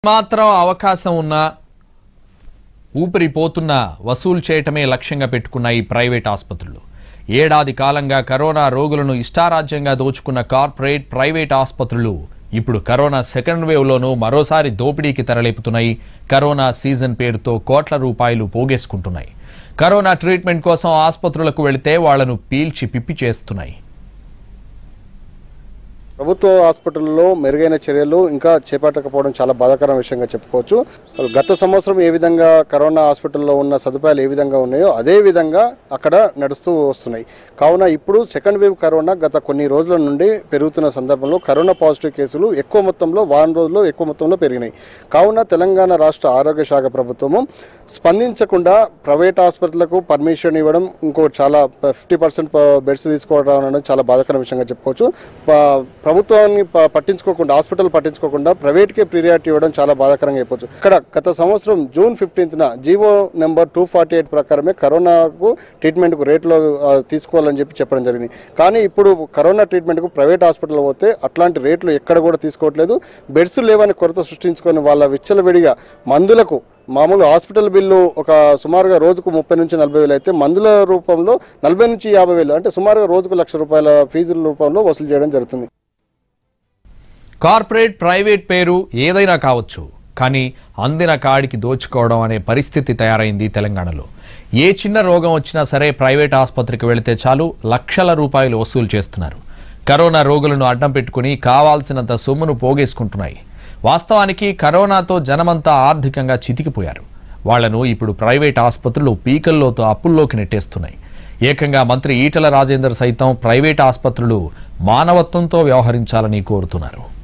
మాత్రం అవకాశం ఉన్నా ఊపిరి పోతున్నా వసూలు చేయటమే లక్ష్యంగా పెట్టుకున్న ఈ ప్రైవేట్ ఆసుపత్రులు ఏడాది కాలంగా కరోనా రోగులను ఇష్టారాజ్యంగా దోచుకున్న కార్పొరేట్ ప్రైవేట్ ఆసుపత్రులు ఇప్పుడు కరోనా సెకండ్ వేవ్లోనూ మరోసారి దోపిడీకి తెరలేపుతున్నాయి కరోనా సీజన్ పేరుతో కోట్ల రూపాయలు పోగేసుకుంటున్నాయి కరోనా ట్రీట్మెంట్ కోసం ఆసుపత్రులకు వెళితే వాళ్లను పీల్చి పిప్పి చేస్తున్నాయి ప్రభుత్వ హాస్పిటల్లో మెరుగైన చర్యలు ఇంకా చేపట్టకపోవడం చాలా బాధాకరం విషయంగా చెప్పుకోవచ్చు గత సంవత్సరం ఏ విధంగా కరోనా హాస్పిటల్లో ఉన్న సదుపాయాలు ఏ విధంగా ఉన్నాయో అదే విధంగా అక్కడ నడుస్తూ వస్తున్నాయి కావున ఇప్పుడు సెకండ్ వేవ్ కరోనా గత కొన్ని రోజుల నుండి పెరుగుతున్న సందర్భంలో కరోనా పాజిటివ్ కేసులు ఎక్కువ మొత్తంలో వారం రోజుల్లో ఎక్కువ మొత్తంలో పెరిగినాయి కావున తెలంగాణ రాష్ట్ర ఆరోగ్య శాఖ ప్రభుత్వము స్పందించకుండా ప్రైవేట్ హాస్పిటల్లకు పర్మిషన్ ఇవ్వడం ఇంకో చాలా ఫిఫ్టీ పర్సెంట్ బెడ్స్ తీసుకోవడం అనేది చాలా బాధాకర విషయంగా చెప్పుకోవచ్చు ప- ప్రభుత్వాన్ని ప- పట్టించుకోకుండా హాస్పిటల్ పట్టించుకోకుండా ప్రైవేట్కే ప్రియారిటీ ఇవ్వడం చాలా బాధాకరంగా చెప్పొచ్చు ఇక్కడ గత సంవత్సరం జూన్ ఫిఫ్టీన్త్న GO number two forty eight ప్రకారమే కరోనాకు ట్రీట్మెంట్కు రేట్లో ఆ, తీసుకోవాలని చెప్పి చెప్పడం జరిగింది కానీ ఇప్పుడు కరోనా ట్రీట్మెంట్కు ప్రైవేట్ హాస్పిటల్ పోతే అట్లాంటి రేట్లు ఎక్కడ కూడా తీసుకోవట్లేదు బెడ్స్ లేవని కొరత సృష్టించుకొని వాళ్ళ విచ్చలవిడిగా మందులకు మామూలు హాస్పిటల్ బిల్లు ఒక సుమారుగా రోజుకు ముప్పై నుంచి నలభై వేలు అయితే మందుల రూపంలో నలభై నుంచి యాభై వేలు అంటే సుమారుగా రోజుకు లక్ష రూపాయల ఫీజుల రూపంలో వసూలు చేయడం జరుగుతుంది కార్పొరేట్ ప్రైవేట్ పేరు ఏదైనా కావచ్చు కానీ అందిన కాడికి దోచుకోవడం అనే పరిస్థితి తయారైంది తెలంగాణలో ఏ చిన్న రోగం వచ్చినా సరే ప్రైవేట్ ఆసుపత్రికి వెళితే చాలు లక్షల రూపాయలు వసూలు చేస్తున్నారు కరోనా రోగులను అడ్డం పెట్టుకుని కావాల్సినంత సొమ్మును పోగేసుకుంటున్నాయి వాస్తవానికి కరోనాతో జనమంతా ఆర్థికంగా చితికిపోయారు వాళ్లను ఇప్పుడు ప్రైవేట్ ఆసుపత్రులు పీకల్లోతో అప్పుల్లోకి నెట్టేస్తున్నాయి ఏకంగా మంత్రి ఈటల రాజేందర్ సైతం ప్రైవేట్ ఆసుపత్రులు మానవత్వంతో వ్యవహరించాలని కోరుతున్నారు